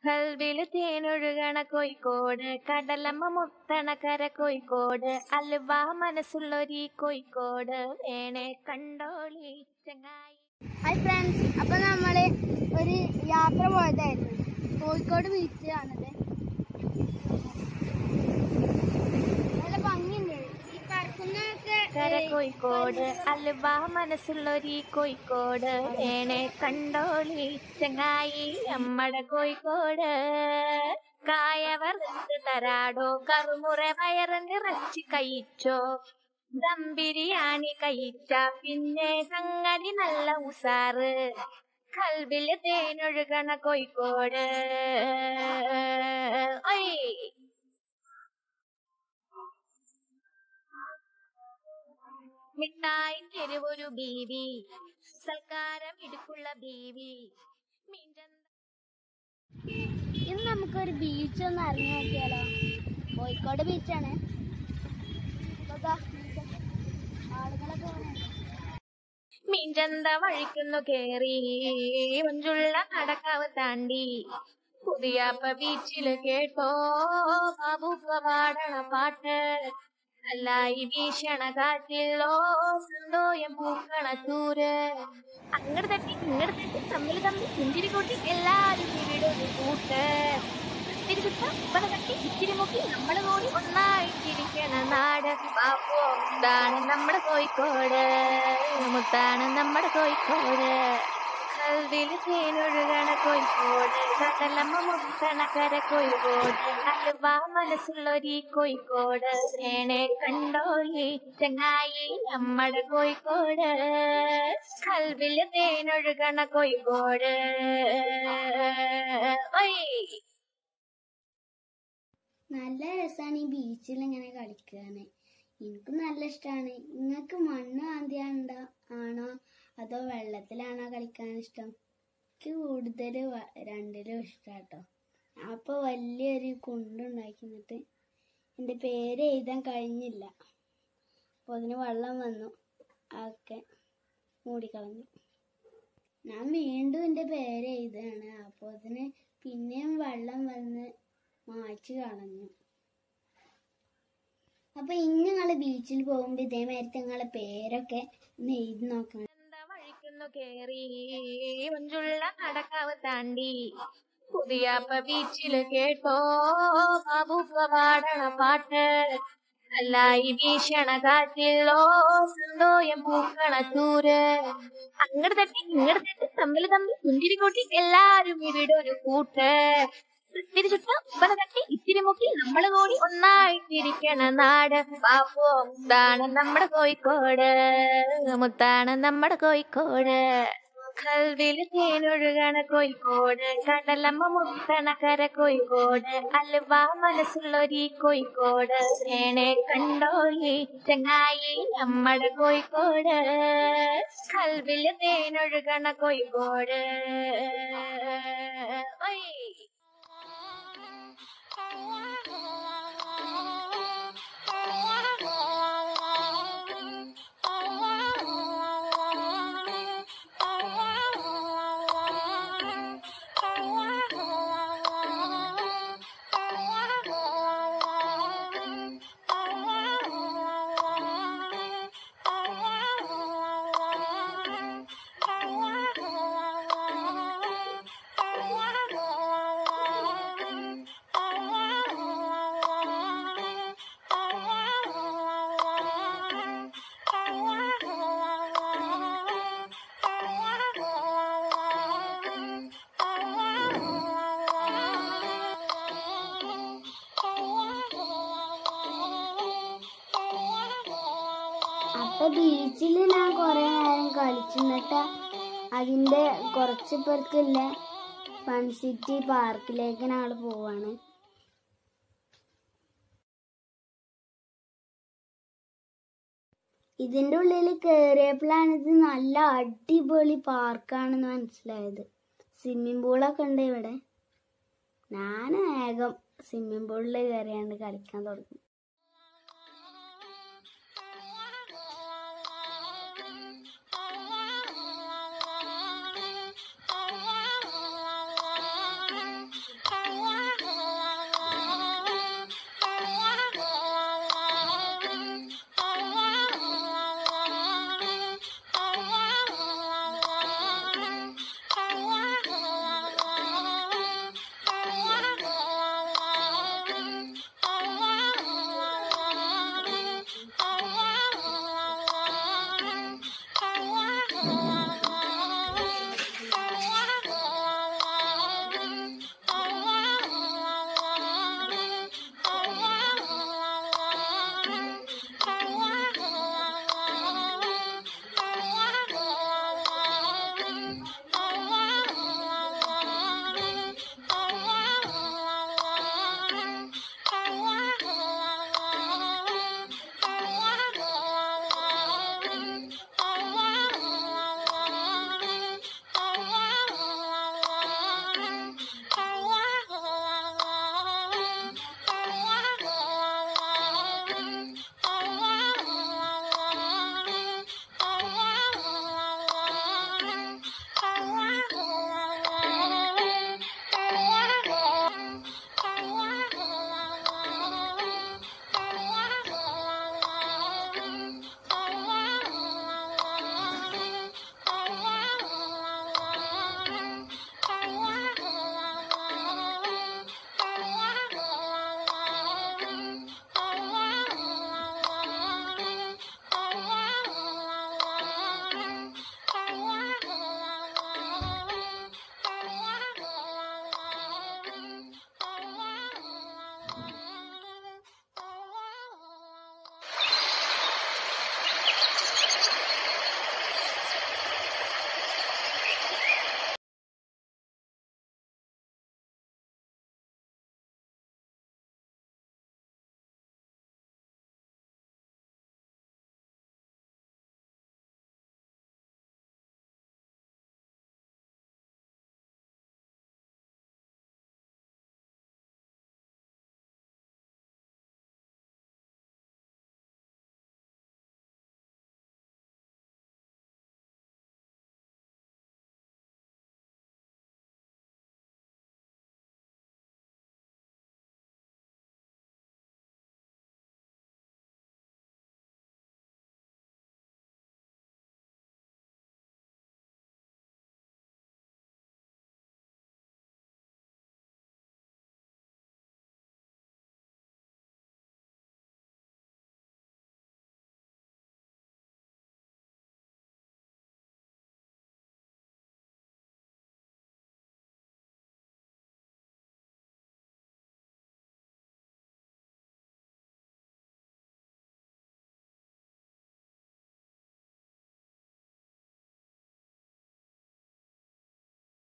കൽവില് തേനൊഴുകണ കോഴിക്കോട് കടലമ്മ മുത്തണ കര കോഴിക്കോട് അലുവ മനസ്സുള്ളൊരീ കോഴിക്കോട് വേണേ കണ്ടോളി ചങ്ങായി ഹായ് ഫ്രണ്ട്സ് അപ്പോൾ നമ്മൾ ഒരു യാത്ര പോയതായിരുന്നു കോഴിക്കോട് ബീച്ച് ആണത് നല്ല ഭംഗിയുണ്ട് ഈ കടക്കുന്നൊക്കെ കര കോഴിക്കോട് അലുവ മനസ്സുള്ളൊരീ കോഴിക്കോട് വേണേ കണ്ടോളി ചങ്ങായി നമ്മടെ കോഴിക്കോട് കായ വറുത്ത് തരാടോ കറുമുറ വയറ് നിറച്ച് കഴിച്ചോ ദം ബിരിയാണി കഴിച്ച പിന്നെ സംഗതി നല്ല ഉസാറ് കൽബില് തേനൊഴുകണ കോഴിക്കോട് ഒയ് മിഠായി തെരുവൊരു ബീവി സൽക്കാരം ഇടുക്കുള്ള ബീവി മീൻചന്ത ഇന്ന് നമുക്കൊരു ബീച്ച് ഒന്ന് ഇറങ്ങി നോക്കിയാലോ കോഴിക്കോട് ബീച്ചാണ് അപ്പൊ ദാ beach. ആളുകളൊക്കെ വരാനുണ്ട്. മീൻചന്ത വഴിക്കുന്നു കേറി മഞ്ചുള്ള നടക്കാവ് താണ്ടി പുതിയാപ്പ ബീച്ചില് കേട്ടോ ബാബുപ്പ പാടണ പാട്ട് അല്ലായി വീശണ കാറ്റിലോ സന്തോയം പൂക്കണ തൂര് അങ്ങട് തട്ടി ഇങ്ങട് തട്ടി തമ്മിൽ തമ്മിൽ പുഞ്ചിരി കൂട്ടി എല്ലാരും ഇവിടെ ഒരു കൂട്ട് ഇത്തിരി ചുട്ട ഉപ്പന തട്ടി ഇത്തിരി മുക്കി നമ്മള് കൂടി ഒന്നായിട്ടിരിക്കണ നാട് പാപ്പോ മുത്താണ് നമ്മുടെ കോഴിക്കോട് മുത്താണ് നമ്മുടെ കോഴിക്കോട് കൽവില് തേനൊഴുകണ കോഴിക്കോട് കടലമ്മ മുത്തണ കര കോഴിക്കോട് അലുവ മനസ്സുള്ളൊരീ കോഴിക്കോട് വേണേ കണ്ടോളി ചങ്ങായി നമ്മുടെ കോഴിക്കോട് കൽവില് തേനൊഴുകണ കോഴിക്കോട് ഒയ് നല്ല രസമാണ് ഈ ബീച്ചിൽ ഇങ്ങനെ കളിക്കാൻ എനിക്ക് നല്ല ഇഷ്ടമാണ് നിങ്ങൾക്ക് മണ്ണ് മാന്തിയാണ്ട ആണോ അതോ വെള്ളത്തിലാണോ കളിക്കാൻ ഇഷ്ടം എനിക്ക് കൂടുതൽ രണ്ടിലും ഇഷ്ടാട്ടോ അപ്പോൾ വലിയൊരു കുണ്ടുണ്ടാക്കി എന്നിട്ട് എൻ്റെ പേര് എഴുതാൻ കഴിഞ്ഞില്ല അപ്പോൾ അതിന് വെള്ളം വന്നു അതൊക്കെ മൂടിക്കളഞ്ഞു ഞാൻ വീണ്ടും എൻ്റെ പേര് എഴുതുകയാണ് അപ്പോൾ അതിന് പിന്നെയും വെള്ളം വന്ന് മായ്ച്ചു കളഞ്ഞു അപ്പൊ ഇനി നിങ്ങള് ബീച്ചിൽ പോകുമ്പോ ഇതേമാതിരി നിങ്ങളെ പേരൊക്കെ ഒന്ന് എഴുതി നോക്കണം എന്താ വഴിക്കുന്നു കേറി മഞ്ചുള്ള നടക്കാവ് താണ്ടി പുതിയാപ്പ ബീച്ചില് കേട്ടോ ബാബുപ്പ പാടണ പാട്ട് അല്ലായി വീശണ കാറ്റിലോ സന്തോയം പൂക്കണ തൂര് അങ്ങട് തട്ടി ഇങ്ങട് തട്ടി തമ്മിൽ തമ്മിൽ പുഞ്ചിരി കൂട്ടി എല്ലാരും ഇവിടെ ഒരു കൂട്ട് ഇത്തിരി ചുട്ട ഉപ്പന തട്ടി ഇത്തിരി മുക്കി നമ്മള് കൂടി ഒന്നായിട്ടിരിക്കണ നാട് പാപ്പോ മുത്താണ് നമ്മുടെ കോഴിക്കോട് മുത്താണ് നമ്മുടെ കോഴിക്കോട് കൽവില് തേനൊഴുകണ കോഴിക്കോട് കടലമ്മ മുത്തണ കര കോഴിക്കോട് അലുവ മനസ്സുള്ളൊരീ കോഴിക്കോട് വേണേ കണ്ടോളി ചങ്ങായി നമ്മുടെ കോഴിക്കോട് കൽവില് തേനൊഴുകണ കോഴിക്കോട് ഒയ് അപ്പൊ ബീച്ചിൽ ഞാൻ കുറെ നേരം കളിച്ചിട്ട് അതിന്റെ കുറച്ച് പേർക്കില്ല ഫൺ സിറ്റി പാർക്കിലേക്ക് ഞങ്ങൾ പോവാണ് ഇതിന്റെ ഉള്ളിൽ കയറിയപ്പോഴാണ് ഇത് നല്ല അടിപൊളി പാർക്കാണെന്ന് മനസ്സിലായത് സ്വിമ്മിംഗ് പൂളൊക്കെ ഉണ്ട് ഇവിടെ ഞാൻ വേഗം സ്വിമ്മിംഗ് പൂളിൽ കയറിയാണ്ട് കളിക്കാൻ തുടങ്ങി Oh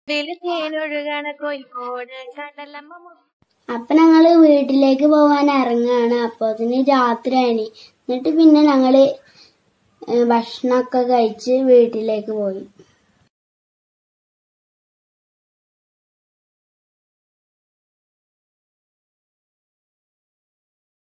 ഇതില് തേനൊഴുകണ കോഴിക്കോട് കടലമ്മ മു- അപ്പൊ ഞങ്ങള് വീട്ടിലേക്ക് പോവാൻ ഇറങ്ങാണ് അപ്പോത്തിന് രാത്രിയായി എന്നിട്ട് പിന്നെ ഞങ്ങള് ഏ, ഭക്ഷണമൊക്കെ കഴിച്ച് വീട്ടിലേക്ക് പോയി